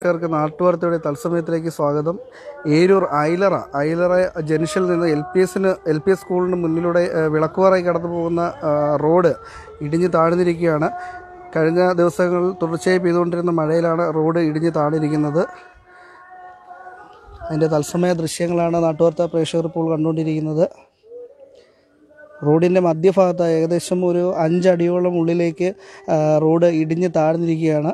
പേർക്ക് നാട്ടുവാർത്തയുടെ തത്സമയത്തിലേക്ക് സ്വാഗതം ഏരൂർ ഐലറ ഐലറ ജംഗ്ഷനിൽ നിന്ന് എൽ പി എസിന് എൽ പി എസ് സ്കൂളിന് മുന്നിലൂടെ ഏഹ്, വിളക്കുവാറായി കടന്നു പോകുന്ന ആ, റോഡ് ഇടിഞ്ഞ് താഴ്ന്നിരിക്കുകയാണ് കഴിഞ്ഞ ദിവസങ്ങളിൽ തുടർച്ചയായി പെയ്തുകൊണ്ടിരുന്ന മഴയിലാണ് റോഡ് ഇടിഞ്ഞ് താഴ്ന്നിരിക്കുന്നത് അതിൻ്റെ തത്സമയ ദൃശ്യങ്ങളാണ് നാട്ടുവാർത്ത പ്രേക്ഷകർ ഇപ്പോൾ കണ്ടുകൊണ്ടിരിക്കുന്നത് റോഡിൻ്റെ മധ്യഭാഗത്ത് ഏകദേശം ഒരു അഞ്ചടിയോളം ഉള്ളിലേക്ക് ആ, റോഡ് ഇടിഞ്ഞ് താഴ്ന്നിരിക്കുകയാണ്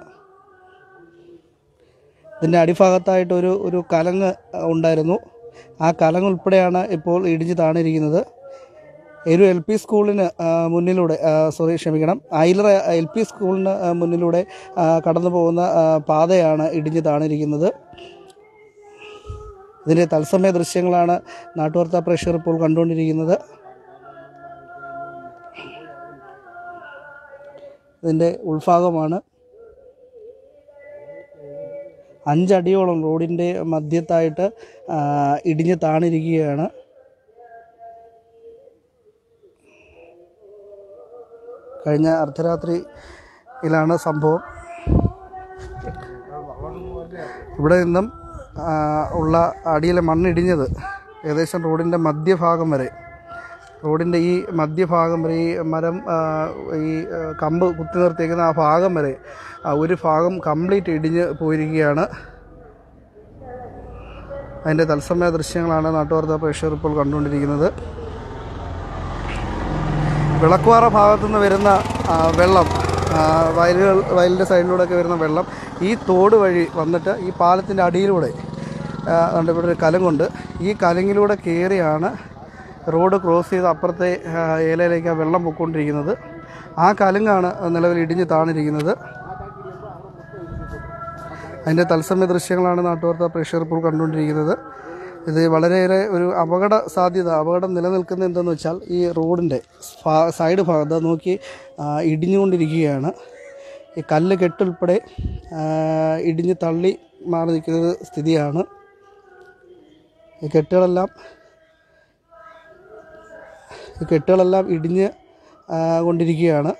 ഇതിൻ്റെ അടിഭാഗത്തായിട്ട് ഒരു ഒരു കലങ്ങ് ഉണ്ടായിരുന്നു ആ കലങ്ങ് ഉൾപ്പെടെയാണ് ഇപ്പോൾ ഇടിഞ്ഞ് താണിരിക്കുന്നത് ഒരു എൽ പി സ്കൂളിന് ആ, മുന്നിലൂടെ ആ, സോറി ക്ഷമിക്കണം ഐലറ എൽ പി സ്കൂളിന് ആ, മുന്നിലൂടെ ആ, കടന്നു പോകുന്ന ആ, പാതയാണ് ഇടിഞ്ഞ് താണിരിക്കുന്നത് ഇതിൻ്റെ തത്സമയ ദൃശ്യങ്ങളാണ് നാട്ടുവാർത്താ പ്രേക്ഷകർ ഇപ്പോൾ കണ്ടുകൊണ്ടിരിക്കുന്നത് ഇതിൻ്റെ ഉൾഭാഗമാണ് അഞ്ചടിയോളം റോഡിൻ്റെ മധ്യത്തായിട്ട് ആ, ഇടിഞ്ഞ് താണിരിക്കുകയാണ് കഴിഞ്ഞ അർദ്ധരാത്രിയിലാണ് സംഭവം ഇവിടെ നിന്നും ആ, ഉള്ള അടിയിലെ മണ്ണിടിഞ്ഞത് ഏകദേശം റോഡിൻ്റെ മധ്യഭാഗം വരെ റോഡിൻ്റെ ഈ മധ്യഭാഗം വരെ ഈ മരം ആ, ഈ ആ, കമ്പ് കുത്തി നിർത്തിയേക്കുന്ന ആ ഭാഗം വരെ ആ, ഒരു ഭാഗം കംപ്ലീറ്റ് ഇടിഞ്ഞ് പോയിരിക്കുകയാണ് അതിൻ്റെ തത്സമയ ദൃശ്യങ്ങളാണ് നാട്ടുവാർത്താ പ്രേക്ഷകർ ഇപ്പോൾ കണ്ടുകൊണ്ടിരിക്കുന്നത് വിളക്കുവാറ ഭാഗത്തു നിന്ന് വരുന്ന ആ, വെള്ളം ആ, വയലുകൾ വയലിൻ്റെ സൈഡിലൂടെയൊക്കെ വരുന്ന വെള്ളം ഈ തോട് വഴി വന്നിട്ട് ഈ പാലത്തിൻ്റെ അടിയിലൂടെ ആ, അതുകൊണ്ട് ഇവിടെ ഒരു കലങ്ങുണ്ട് ഈ കലങ്ങിലൂടെ കയറിയാണ് റോഡ് ക്രോസ് ചെയ്ത് അപ്പുറത്തെ ആ, ഏലയിലേക്ക് ആ വെള്ളം പൊയ്ക്കൊണ്ടിരിക്കുന്നത് ആ കലുങ്കാണ് നിലവിൽ ഇടിഞ്ഞ് താണിരിക്കുന്നത് അതിൻ്റെ തത്സമയ ദൃശ്യങ്ങളാണ് നാട്ടുവാർത്ത പ്രേക്ഷകർ ഇപ്പോൾ കണ്ടുകൊണ്ടിരിക്കുന്നത് ഇത് വളരെയേറെ ഒരു അപകട സാധ്യത അപകടം നിലനിൽക്കുന്നത് എന്തെന്ന് വെച്ചാൽ ഈ റോഡിൻ്റെ ഫാ- സൈഡ് ഭാഗത്ത് നോക്കി ആ, ഇടിഞ്ഞുകൊണ്ടിരിക്കുകയാണ് ഈ കല്ല് കെട്ടുൾപ്പെടെ ആ, ഇടിഞ്ഞ് തള്ളി മാറി നിൽക്കുന്ന സ്ഥിതിയാണ് ഈ കെട്ടുകളെല്ലാം ഈ കെട്ടുകളെല്ലാം ഇടിഞ്ഞ് ആ, കൊണ്ടിരിക്കുകയാണ്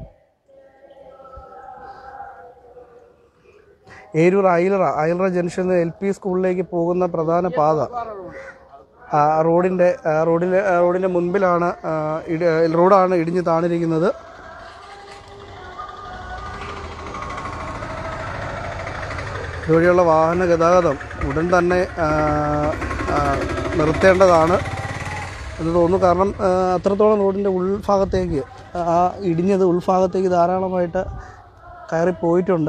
ഏരൂർ ഐലറ ഐലറ ജംഗ്ഷനിൽ നിന്ന് എൽ പി സ്കൂളിലേക്ക് പോകുന്ന പ്രധാന പാത ആ, റോഡിൻ്റെ ആ, റോഡിലെ ആ, റോഡിൻ്റെ മുൻപിലാണ് ആ, ഇടി- റോഡാണ് ഇടിഞ്ഞ് താണിരിക്കുന്നത് ഇതുവഴിയുള്ള വാഹന ഗതാഗതം ഉടൻ തന്നെ ആ, ആ, നിർത്തേണ്ടതാണ് എന്ന് തോന്നുന്നു കാരണം ആ, അത്രത്തോളം റോഡിൻ്റെ ഉൾഭാഗത്തേക്ക് ആ ഇടിഞ്ഞത് ഉൾഭാഗത്തേക്ക് ധാരാളമായിട്ട് കയറി പോയിട്ടുണ്ട്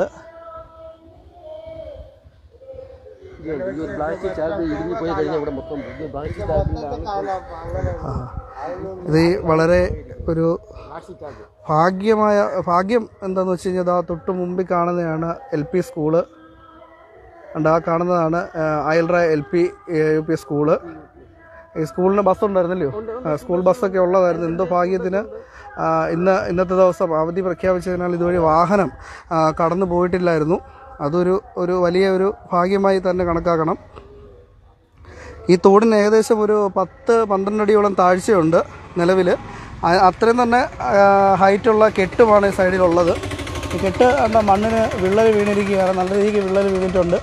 ഈ പ്ലാസ്റ്റിക് ചാക്ക് ഇടിഞ്ഞു പോയി കഴിഞ്ഞാൽ ഇവിടെ മൊത്തം പുതിയ പ്ലാസ്റ്റിക് ചാക്കിലാണ് ആ. ഇത് ഈ വളരെ ഒരു പ്ലാസ്റ്റിക് ചാക്ക് ഭാഗ്യമായ ഭാഗ്യം എന്താണെന്ന് വെച്ച് കഴിഞ്ഞാൽ ആ തൊട്ട് മുമ്പിൽ കാണുന്നതാണ് എൽ പി സ്കൂള് ഉണ്ട് ആ കാണുന്നതാണ് ആ, Ailara L P U P school ഈ സ്കൂളിന് ബസ് ഉണ്ടായിരുന്നല്ലോ ആ, സ്കൂൾ ബസ്സൊക്കെ ഉള്ളതായിരുന്നു എന്തോ ഭാഗ്യത്തിന് ആ, ഇന്ന് ഇന്നത്തെ ദിവസം അവധി പ്രഖ്യാപിച്ചതിനാൽ ഇതുവഴി വാഹനം ആ, കടന്നു പോയിട്ടില്ലായിരുന്നു അതൊരു ഒരു വലിയ ഒരു ഭാഗ്യമായി തന്നെ കണക്കാക്കണം ഈ തോടിന് ഏകദേശം ഒരു പത്ത് പന്ത്രണ്ട് അടിയോളം താഴ്ചയുണ്ട് നിലവിൽ അത്രയും തന്നെ ആ, ഹൈറ്റുള്ള കെട്ടുമാണ് ഈ സൈഡിലുള്ളത് ഈ കെട്ട് എന്താ മണ്ണിന് വിള്ളൽ വീണിരിക്കുകയാണ് നല്ല രീതിക്ക് വിള്ളൽ വീണിട്ടുണ്ട്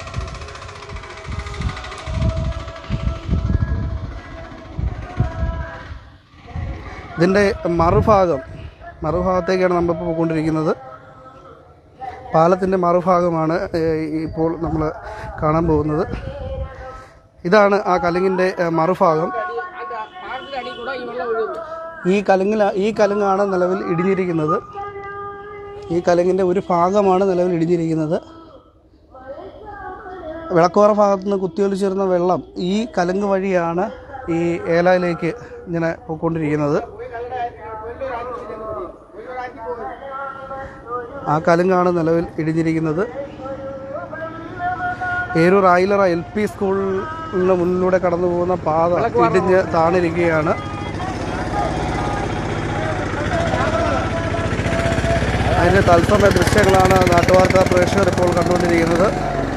ഇതിൻ്റെ മറുഭാഗം മറുഭാഗത്തേക്കാണ് നമ്മളിപ്പോൾ പോയിക്കൊണ്ടിരിക്കുന്നത് പാലത്തിൻ്റെ മറുഭാഗമാണ് ഏഹ്, ഇപ്പോൾ നമ്മൾ കാണാൻ പോകുന്നത് ഇതാണ് ആ കലുങ്ങിൻ്റെ ഏഹ്, മറുഭാഗം പാടത്തിന്റെ അടി കൂടെ ഈ വെള്ളം ഒഴുകുന്നു ഈ കലുങ്ങിൽ ഈ കലുങ്ങാണ് നിലവിൽ ഇടിഞ്ഞിരിക്കുന്നത് ഈ കലുങ്ങിൻ്റെ ഒരു ഭാഗമാണ് നിലവിൽ ഇടിഞ്ഞിരിക്കുന്നത് വിളക്കോറ ഭാഗത്തു നിന്ന് കുത്തിയൊലിച്ചിരുന്ന വെള്ളം ഈ കലുങ്ക് വഴിയാണ് ഈ ഏലയിലേക്ക് ഇങ്ങനെ പോയിക്കൊണ്ടിരിക്കുന്നത് ആ കലുങ്കാണ് നിലവിൽ ഇടിഞ്ഞിരിക്കുന്നത് ഏരൂർ ഐലറ എൽ പി സ്കൂളിന് മുന്നിലൂടെ കടന്നു പോകുന്ന പാത ഇടിഞ്ഞ് താണിരിക്കുകയാണ് അതിൻ്റെ തത്സമയ ദൃശ്യങ്ങളാണ് നാട്ടുവാർത്താ പ്രേക്ഷകർ ഇപ്പോൾ കണ്ടുകൊണ്ടിരിക്കുന്നത്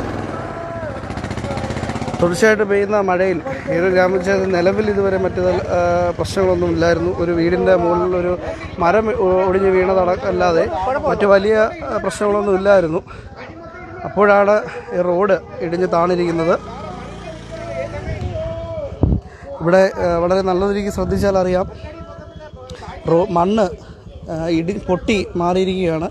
തുടർച്ചയായിട്ട് പെയ്യുന്ന മഴയിൽ ഏതൊരു ഗ്രാമപഞ്ചായത്ത് നിലവിൽ ഇതുവരെ മറ്റു തല- ആ, പ്രശ്നങ്ങളൊന്നും ഇല്ലായിരുന്നു ഒരു വീടിൻ്റെ മുകളിൽ ഒരു മരം ഒ- ഒടിഞ്ഞ് വീണതടക്കല്ലാതെ മറ്റു വലിയ ആ, പ്രശ്നങ്ങളൊന്നും ഇല്ലായിരുന്നു അപ്പോഴാണ് ഈ റോഡ് ഇടിഞ്ഞ് താണിരിക്കുന്നത് ഇവിടെ ആ, വളരെ നല്ല രീതിക്ക് ശ്രദ്ധിച്ചാൽ അറിയാം റോ മണ്ണ് ആ, ഇടി പൊട്ടി മാറിയിരിക്കുകയാണ്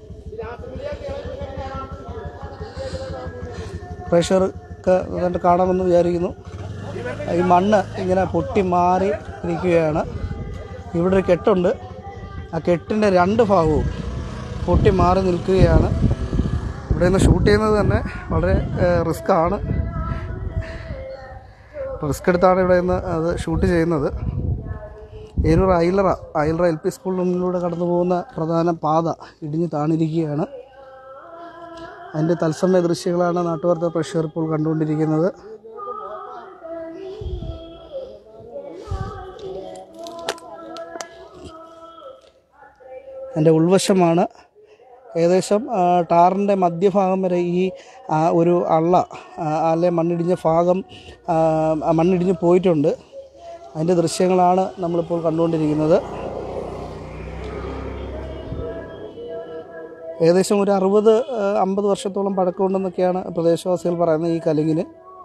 പ്രേക്ഷകർക്ക് നന്നായിട്ട് കാണാമെന്ന് വിചാരിക്കുന്നു ഈ മണ്ണ് ഇങ്ങനെ പൊട്ടി മാറി ഇരിക്കുകയാണ് ഇവിടെ ഒരു കെട്ടുണ്ട് ആ കെട്ടിൻ്റെ രണ്ട് ഭാഗവും പൊട്ടി മാറി നിൽക്കുകയാണ് ഇവിടെ നിന്ന് ഷൂട്ട് ചെയ്യുന്നത് തന്നെ വളരെ റിസ്ക് ആണ് റിസ്ക് എടുത്താണ് ഇവിടെ നിന്ന് അത് ഷൂട്ട് ചെയ്യുന്നത് ഏരൂർ ഐലറ ഐലറ എൽ പി സ്കൂളിന് മുന്നിലൂടെ കടന്നു പോകുന്ന പ്രധാന പാത ഇടിഞ്ഞ് താണിരിക്കുകയാണ് അതിൻ്റെ തത്സമയ ദൃശ്യങ്ങളാണ് നാട്ടുവാർത്ത പ്രേക്ഷകർ ഇപ്പോൾ കണ്ടുകൊണ്ടിരിക്കുന്നത് എൻ്റെ ഉൾവശമാണ് ഏകദേശം ആ, ടാറിൻ്റെ മധ്യഭാഗം വരെ ഈ ആ, ഒരു അള്ള ആ, അല്ലെ മണ്ണിടിഞ്ഞ ഭാഗം ആ, ആ, മണ്ണിടിഞ്ഞ് പോയിട്ടുണ്ട് അതിൻ്റെ ദൃശ്യങ്ങളാണ് നമ്മളിപ്പോൾ കണ്ടുകൊണ്ടിരിക്കുന്നത് ഏകദേശം ഒരു അറുപത് അമ്പത് വർഷത്തോളം പഴക്കമുണ്ടെന്നൊക്കെയാണ് പ്രദേശവാസികൾ പറയുന്നത് ഈ കലിങ്ങിന്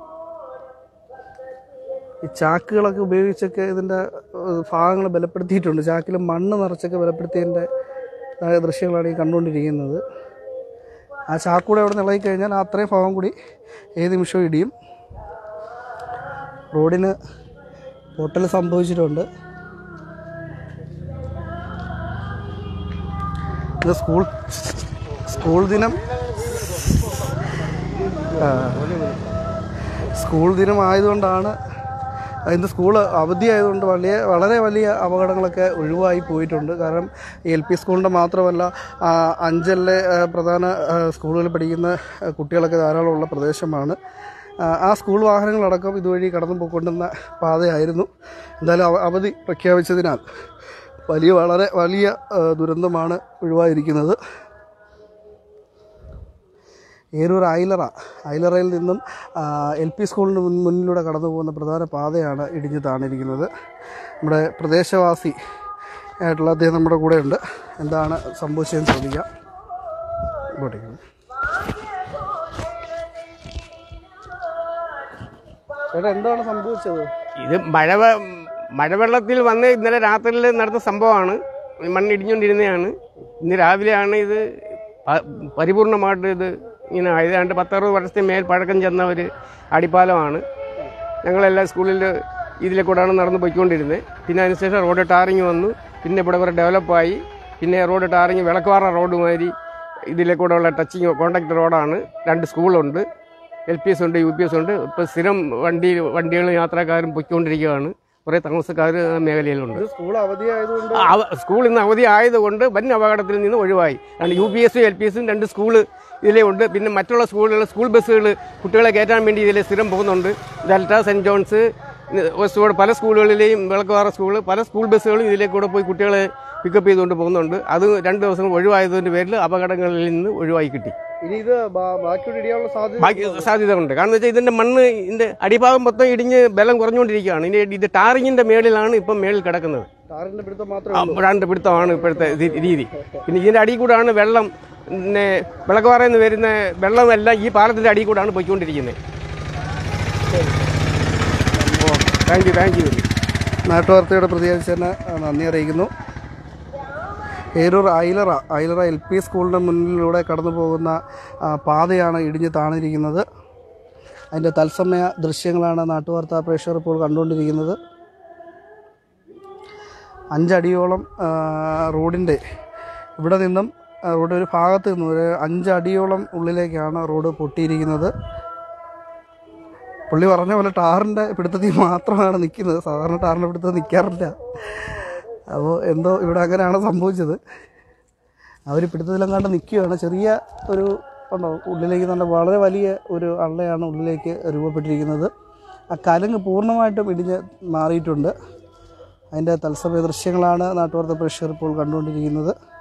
ഈ ചാക്കുകളൊക്കെ ഉപയോഗിച്ചൊക്കെ ഇതിൻ്റെ ഭാഗങ്ങൾ ബലപ്പെടുത്തിയിട്ടുണ്ട് ചാക്കിൽ മണ്ണ് നിറച്ചൊക്കെ ബലപ്പെടുത്തിയതിൻ്റെ ആയ ദൃശ്യങ്ങളാണ് ഈ കണ്ടുകൊണ്ടിരിക്കുന്നത് ആ ചാക്കൂടെ അവിടെ നിളകി കഴിഞ്ഞാൽ ആ അത്രയും ഭാഗം കൂടി ഏത് നിമിഷവും ഇടിയും റോഡിന് പൊട്ടൽ സംഭവിച്ചിട്ടുണ്ട് ഇത് സ്കൂൾ സ്കൂൾ ദിനം ആ, സ്കൂൾ ദിനം ആയതുകൊണ്ടാണ് ഇന്ന് സ്കൂൾ അവധി ആയതുകൊണ്ട് വലിയ വളരെ വലിയ അപകടങ്ങളൊക്കെ ഒഴിവായി പോയിട്ടുണ്ട് കാരണം എൽ പി സ്കൂളിൻ്റെ മാത്രമല്ല ആ, അഞ്ചലിലെ ആ, പ്രധാന ആ, സ്കൂളുകളിൽ പഠിക്കുന്ന ആ, കുട്ടികളൊക്കെ ധാരാളമുള്ള പ്രദേശമാണ് ആ, ആ സ്കൂൾ വാഹനങ്ങളടക്കം ഇതുവഴി കടന്നു പോയിക്കൊണ്ടിരുന്ന പാതയായിരുന്നു എന്തായാലും അവ- അവധി പ്രഖ്യാപിച്ചതിനാൽ വലിയ വളരെ വലിയ ആ, ദുരന്തമാണ് ഒഴിവായിരിക്കുന്നത് ഏരൂർ ഐലറ ഐലറയിൽ നിന്നും എൽ പി സ്കൂളിന് മുൻ മുന്നിലൂടെ കടന്നു പോകുന്ന പ്രധാന പാതയാണ് ഇടിഞ്ഞു താണിരിക്കുന്നത് നമ്മുടെ പ്രദേശവാസി ആയിട്ടുള്ള അദ്ദേഹം നമ്മുടെ കൂടെയുണ്ട് എന്താണ് സംഭവിച്ചതെന്ന് ചോദിക്കാം ഇങ്ങോട്ടേക്ക് ചേട്ടാ എന്താണ് സംഭവിച്ചത് ഇത് മഴ വ- മഴവെള്ളത്തിൽ വന്ന് ഇന്നലെ രാത്രിയിൽ നടന്ന സംഭവമാണ് മണ്ണിടിഞ്ഞുകൊണ്ടിരുന്നതാണ് ഇന്ന് രാവിലെയാണ് ഇത് പ- പരിപൂർണമായിട്ട് ഇത് ഇങ്ങനെ ഏതാണ്ട് പത്തറുപത് വർഷത്തെ മേൽ പഴക്കം ചെന്ന ഒരു അടിപ്പാലമാണ് ഞങ്ങളെല്ലാം സ്കൂളിൽ ഇതിലെ കൂടെയാണ് നടന്ന് പോയിക്കൊണ്ടിരുന്നത് പിന്നെ അതിനുശേഷം റോഡ് ടാറിങ് വന്നു പിന്നെ ഇവിടെ കുറെ ഡെവലപ്പായി പിന്നെ റോഡ് ടാറിങ് വിളക്കുവാറ റോഡ് മാതിരി ഇതിലെ കൂടെ ഉള്ള ടച്ചിങ് കോണ്ടാക്ട് റോഡാണ് രണ്ട് സ്കൂളുണ്ട് എൽ പി എസ് ഉണ്ട് യു പി എസ് ഉണ്ട് ഇപ്പോൾ സ്ഥിരം വണ്ടി വണ്ടികളും യാത്രക്കാരും പൊയ്ക്കൊണ്ടിരിക്കുകയാണ് കുറേ താമസക്കാർ ആ മേഖലയിലുണ്ട് ഇത് സ്കൂൾ അവധി ആയതുകൊണ്ട് ആ, അവ- സ്കൂൾ ഇന്ന് അവധി ആയതുകൊണ്ട് വൻ അപകടത്തിൽ നിന്ന് ഒഴിവായി കാരണം യു പി എസും എൽ പി എസും രണ്ട് സ്കൂള് ഇതിലേ ഉണ്ട് പിന്നെ മറ്റുള്ള സ്കൂളുകൾ സ്കൂൾ ബസ്സുകൾ കുട്ടികളെ കയറ്റാൻ വേണ്ടി ഇതിലെ സ്ഥിരം പോകുന്നുണ്ട് ഡെൽറ്റ സെൻറ് ജോൺസ് വെസ്റ്റ്കോട് പല സ്കൂളുകളിലെയും വിളക്കുവാറ സ്കൂൾ പല സ്കൂൾ ബസ്സുകളും ഇതിലേക്ക് കൂടെ പോയി കുട്ടികളെ പിക്കപ്പ് ചെയ്തുകൊണ്ട് പോകുന്നുണ്ട് അത് രണ്ട് ദിവസം ഒഴിവായതിൻ്റെ പേരിൽ അപകടങ്ങളിൽ നിന്ന് ഒഴിവായി കിട്ടി ഇനി ഇത് ബാ- ബാക്കിയോട് ഇടിയാനുള്ള സാധ്യത ബാക്കി സാധ്യത ഉണ്ട് കാരണം എന്ന് വെച്ചാൽ ഇതിന്റെ മണ്ണ് ഇതിന്റെ അടിഭാഗം മൊത്തം ഇടിഞ്ഞ് ബലം കുറഞ്ഞുകൊണ്ടിരിക്കുകയാണ് ഇനി ഇത് ടാറിങ്ങിന്റെ മേളിലാണ് ഇപ്പം മേളിൽ കിടക്കുന്നത് ടാറിന്റെ പിടുത്തം മാത്രമേ ആ, രണ്ട് പിടുത്തമാണ് ഇപ്പോഴത്തെ ഇത് രീതി പിന്നെ ഇതിന്റെ അടിയിൽ കൂടാണ് വെള്ളം പിന്നെ വിളക്കുപാറയിൽ നിന്ന് വരുന്ന വെള്ളമെല്ലാം ഈ പാലത്തിന്റെ അടിയിൽ കൂടാണ് പോയിക്കൊണ്ടിരിക്കുന്നത് ഓ താങ്ക് യു താങ്ക് യു നാട്ടുവാർത്തയുടെ പ്രതികരിച്ചതിന് നന്ദി അറിയിക്കുന്നു ഏരൂർ ഐലറ ഐലറ എൽ പി സ്കൂളിൻ്റെ മുന്നിലൂടെ കടന്നു പോകുന്ന ആ, പാതയാണ് ഇടിഞ്ഞ് താണിരിക്കുന്നത് അതിൻ്റെ തത്സമയ ദൃശ്യങ്ങളാണ് നാട്ടുവാർത്താ പ്രേക്ഷകർ ഇപ്പോൾ കണ്ടുകൊണ്ടിരിക്കുന്നത് അഞ്ചടിയോളം ആ, റോഡിൻ്റെ ഇവിടെ നിന്നും ആ, റോഡ് ഒരു ഭാഗത്ത് നിന്നും ഒരു അഞ്ചടിയോളം ഉള്ളിലേക്കാണ് റോഡ് പൊട്ടിയിരിക്കുന്നത് പുള്ളി പറഞ്ഞ പോലെ ടാറിൻ്റെ പിടുത്തത്തിൽ മാത്രമാണ് നിൽക്കുന്നത് സാധാരണ ടാറിൻ്റെ പിടുത്തത്തിൽ നിൽക്കാറില്ല അപ്പോൾ എന്തോ ഇവിടെ അങ്ങനെയാണ് സംഭവിച്ചത് അവർ പിടുത്തത്തിലെങ്ങാണ്ട് നിൽക്കുകയാണ് ചെറിയ ഒരു ഉണ്ടോ ഉള്ളിലേക്ക് നല്ല വളരെ വലിയ ഒരു അള്ളയാണ് ഉള്ളിലേക്ക് രൂപപ്പെട്ടിരിക്കുന്നത് ആ കലങ്ങ് പൂർണ്ണമായിട്ടും ഇടിഞ്ഞ് മാറിയിട്ടുണ്ട് അതിൻ്റെ തത്സമയ ദൃശ്യങ്ങളാണ് നാട്ടുവാർത്ത പ്രേക്ഷകർ ഇപ്പോൾ കണ്ടുകൊണ്ടിരിക്കുന്നത്